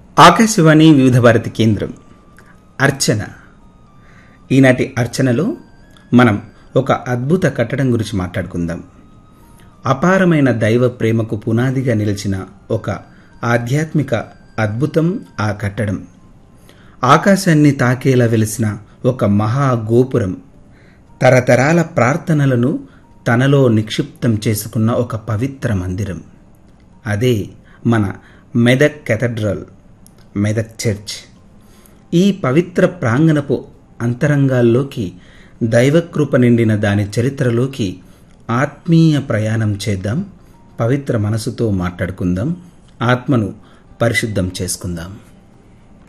ఆకాశవాణి వివిధ భారతి కేంద్రం అర్చన ఈనాటి అర్చనలో మనం ఒక అద్భుత కట్టడం గురించి మాట్లాడుకుందాం అపారమైన దైవ ప్రేమకు పునాదిగా నిలిచిన ఒక ఆధ్యాత్మిక అద్భుతం ఆ కట్టడం ఆకాశాన్ని తాకేలా వెలిసిన ఒక మహా గోపురం తరతరాల ప్రార్థనలను తనలో నిక్షిప్తం చేసుకున్న ఒక పవిత్ర మందిరం అదే మన మెదక్ కెథడ్రల్ మెదక్ చర్చ్ ఈ పవిత్ర ప్రాంగణపు అంతరంగాల్లోకి దైవకృప నిండిన దాని చరిత్రలోకి ఆత్మీయ ప్రయాణం చేద్దాం పవిత్ర మనసుతో మాట్లాడుకుందాం ఆత్మను పరిశుద్ధం చేసుకుందాం